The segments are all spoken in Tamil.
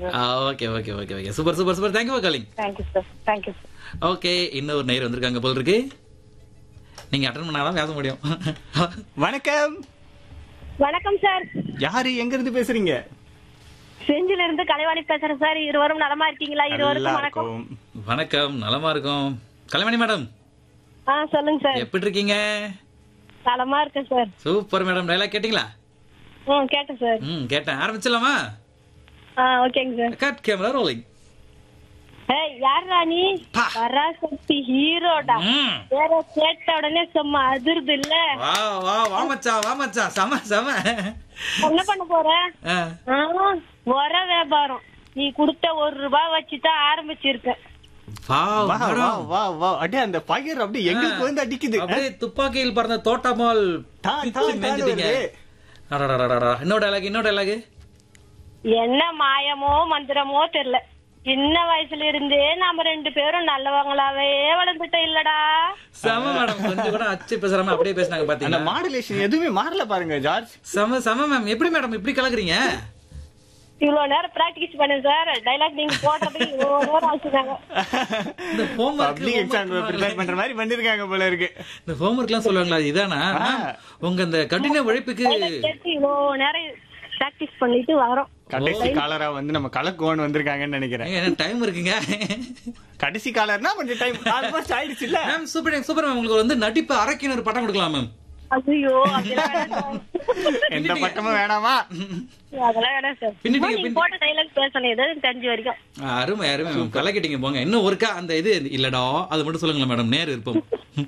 Sir okay okay okay okay super super super thank you for calling thank you sir thank you sir okay இன்னொரு நேர் வந்திருக்காங்க போல இருக்கு நீங்க அட்டன் பண்ணாதான் பேச முடியும் வணக்கம் வணக்கம் சார் யாரு எங்க இருந்து பேசுறீங்க செஞ்சில இருந்து கலைவாணி பேசுறேன் சார் இருவரும் நலமா இருக்கீங்களா நல்லா இருவருக்கும் வணக்கம் இருக்கும் வணக்கம் நலமா இருக்கும் கலைமணி மேடம் ஆ சொல்லுங்க சார் எப்படி இருக்கீங்க நலமா இருக்கேன் சார் சூப்பர் மேடம் டைலாக் கேட்டிங்களா ம் கேட்டேன் சார் ம் கேட்டேன் ஆரம்பிச்சிடலாமா ஆ ஓகேங்க சார் கட் கேமரா ரோலிங் ஏய் யாரா நீ பா. பராசக்தி ஹீரோடா ம் வேற கேட்ட உடனே சும்மா அதிருது இல்ல வா வா வா மச்சான் வா மச்சான் செம செம என்ன பண்ண போற ஆ, ஆ, உர வியாபாரம் நீ கொடுத்த ஒரு ரூபாய் வச்சுதான் ஆரம்பிச்சிருக்க வா வா வா மேடம் வா வா அடே அந்த பயிர் அப்படியே எங்களுக்கு வந்து அடிக்குது அப்படியே துப்பாக்கியில் பறந்த தோட்டாமால் தான், பிச்சு தான், தான் மேய்ஞ்சிட்டீங்க. வருது. அடடடடடா. இன்னொரு டைலாக் இன்னொரு டைலாக் என்ன மாயமோ மந்திரமோ தெரியல சின்ன வயசுல இருந்தே நாம ரெண்டு பேரும் நல்லவங்களாவே வளர்ந்துட்டோம் இல்லடா செம மேடம் கொஞ்சம் கூட அச்சு பேசுறாம அப்படியே பேசுனாங்க அந்த பாத்தீங்களா மாடுலேஷன் எதுவுமே மாறல பாருங்க ஜார்ஜ் செம செம மேம் எப்படி மேடம் இப்படி கலக்குறீங்க இவ்வளவு நேரம் பிராக்டிஸ் பண்ணேன் சார் டைலாக் நீங்க போடுறதுக்கு இவ்வளவு நேரம் ஆச்சுனாங்க இந்த homework- பப்ளிக் எக்ஸாம் ப்ரிப்பேர் பண்ற மாதிரி பண்ணிருக்காங்க போல இருக்கு இந்த ஹோம்ஒர்க் எல்லாம் சொல்லுவாங்களா இதானா ஆ. மேம், உங்க இந்த கடின உழைப்புக்கு கேட்டு இவ்வளவு நேரம் பிராக்டிஸ் பண்ணிட்டு வரோம் கடைசி காலரா வந்து நம்ம கலக்குவோன்னு வந்திருக்காங்கன்னு நினைக்கிறேன் ஏங்க, என்ன டைம் இருக்குங்க கடைசி காலர்னா கொஞ்சம் டைம் ஆல்மோஸ்ட் ஆயிடுச்சு இல்ல மேம் சூப்பர் சூப்பர் மேம் உங்களுக்கு வந்து நடிப்பு அரைக்கின்னு ஒரு பட்டம் கொடுக்கலாம் மேம் ஐயோ அதெல்லாம் வேணாம் எந்த பட்டமும் வேணாமா சார். அதெல்லாம் வேணாம் சார் பின்னிட்டீங்க, சும்மா நீங்க போட்ட டைலாக் பேசணும் ஏதோ எனக்கு தெரிஞ்ச வரைக்கும் அருமை அருமை மேம் கலக்கிட்டீங்க போங்க இன்னும் ஒருக்கா அந்த இது இல்லடா அது மட்டும் சொல்லுங்களேன் மேடம் நேர் இருப்போம்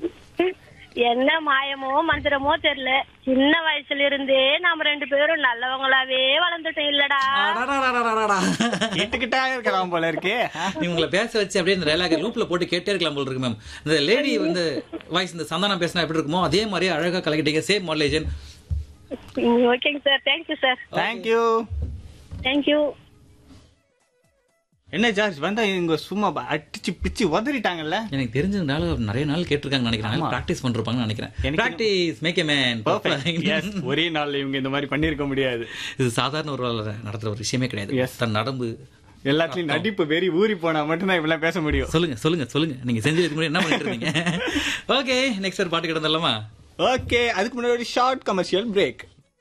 என்ன மாயமோ மந்திரமோ தெரியல சின்ன வயசுல இருந்தே நாம ரெண்டு பேரும் நல்லவங்களாவே வளர்ந்துட்டோம் இல்லடா அடடடடடடடா. கேட்டுக்கிட்டா இருக்கலாம் போல இருக்கு நீ உங்களை பேச வச்சு அப்படியே இந்த டைலாக் லூப்ல போட்டு கேட்டே இருக்கலாம் போல இருக்கு மேம் இந்த லேடி வந்து வாய்ஸ் இந்த சந்தானம் பேசினா எப்படி இருக்குமோ அதே மாதிரியே அழகா கலக்கிட்டீங்க சேம் மாடலேஷன் ஓகேங்க sir thank you sir thank you thank you என்ன ஜார்ஜ் வந்தா இங்க சும்மா ப- அடிச்சு பிச்சு உதறிட்டாங்கல்ல எனக்கு தெரிஞ்சதுனால நிறைய நாள் கேட்டிருக்காங்க நினைக்கிறேன் ஆமா. பிராக்டிஸ் பண்ணிருப்பாங்கன்னு நினைக்கிறேன் எனக்கு practice make a man Perfect. Yes. ஒரே நாள்ல இவங்க இந்த மாதிரி பண்ணிருக்க முடியாது இது சாதாரண ஒரு ஆள நடத்துற ஒரு விஷயமே கிடையாது Yes. தன் நடம்பு எல்லாத்துலயும் நடிப்பு வெறி ஊறி போனா மட்டும்தான் இவ்வளவு பேச முடியும் சொல்லுங்க சொல்லுங்க சொல்லுங்க நீங்க செஞ்சதுக்கு முன்னாடி என்ன பண்ணிட்டு இருந்தீங்க ஓகே நெக்ஸ்ட் ஒரு பாட்டு கிடந்தல்லமா ஓகே அதுக்கு முன்னாடி ஒரு ஷார்ட் கமர்ஷியல் பிரேக்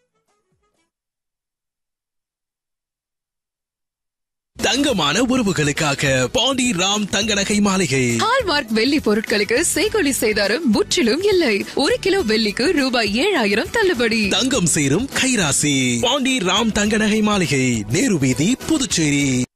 தங்கமான உறவுகளுக்காக பாண்டி ராம் தங்க நகை மாளிகை ஹால்மார்க் வெள்ளி பொருட்களுக்கு செய்கொலி செய்தாரும் முற்றிலும் இல்லை ஒரு கிலோ வெள்ளிக்கு ரூபாய் ஏழாயிரம் தள்ளுபடி தங்கம் சேரும் கைராசி பாண்டி ராம் தங்க நகை மாளிகை நேரு வீதி புதுச்சேரி